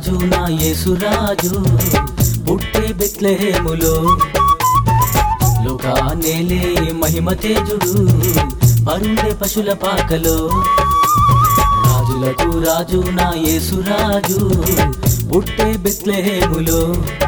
రాజు నా యేసురాజు పుట్టే బెత్లెహేములో లోకానేలే మహిమ తేజుడు పరుండే పశుల పాకలో రాజులకు రాజు నా యేసురాజు పుట్టే బెత్లెహేములో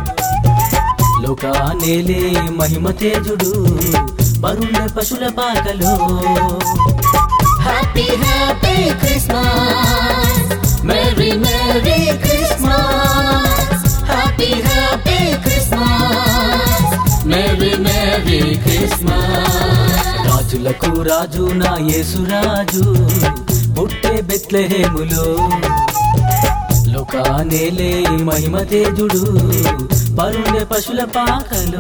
లోకానేలే మహిమ తేజుడు పరుండే పశుల పాకలో Happy, happy Christmas. Merry, Merry Christmas. Happy, happy Christmas. Merry, Merry Christmas. రాజులకు రాజు నా యేసురాజు పుట్టే బెత్లెహేములో లోకానేలే మహిమ తేజుడు పరుండే పశుల పాకలో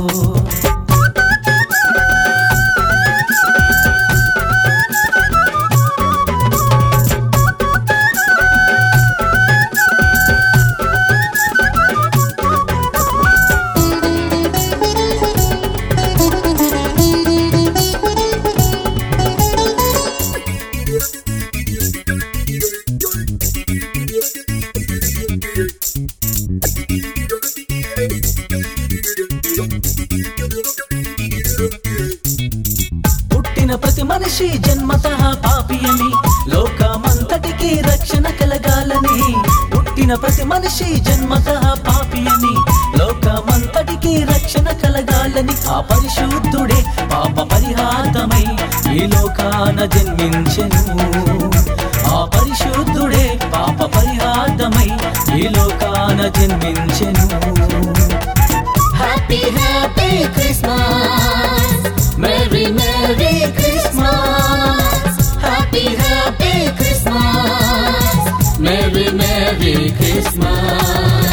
పుట్టిన ప్రతి మనిషి జన్మత పాపి అని లోకమంతటికి రక్షణ కలగాలని పుట్టిన ప్రతి మనిషి జన్మత పాపి అని లోకమంతటికి రక్షణ కలగాలని ఆ పరిశుద్ధుడే పాప పరిహాతమై ఈ లోకాన జన్మించెను ఆ పరిశుద్ధుడే పాప పరిహాతమై ఈ లోకాన జన్మించెను Happy, happy Christmas. Merry, Merry Christmas. Happy, happy Christmas. Merry, Merry Christmas.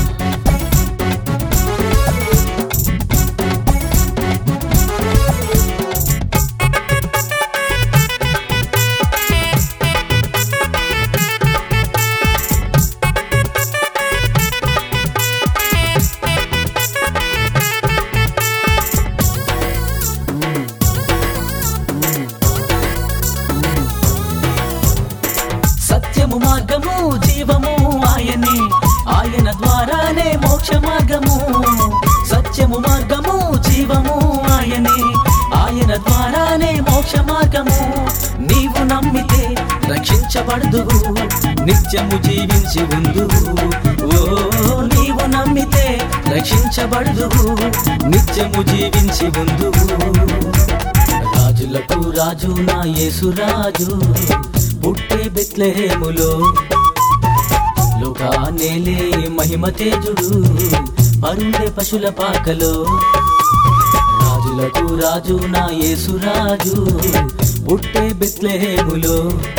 సత్యము మార్గము జీవము ఆయనే ఆయన ద్వారానే మోక్ష మార్గము సత్యము మార్గము జీవము ఆయనే ఆయన ద్వారానే మోక్ష మార్గము నీవు నమ్మితే రక్షించబడదువు నిత్యము జీవించి ఉందు ఓ నీవు నమ్మితే రక్షించబడదువు నిత్యము జీవించి ఉందు రాజులకు రాజు నా యేసురాజు పుట్టే బెత్లెహేములో లోకానేలే మహిమ తేజుడు పరుండే పశుల పాకలో రాజులకు రాజు నా యేసురాజు పుట్టే బెత్లెహేములో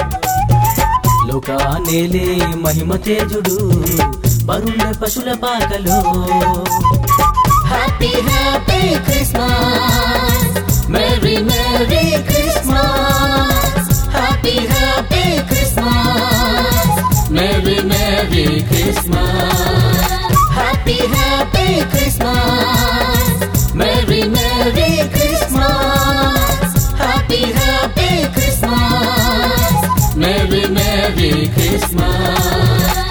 లోకానేలే మహిమ తేజుడు పరుండే పశుల పాకలో Happy, happy Christmas. Merry, Merry Christmas. Happy, happy Christmas. Merry, Merry Christmas. Happy, happy Christmas. Merry, Merry Christmas. Happy, happy Christmas. Merry, Merry Christmas.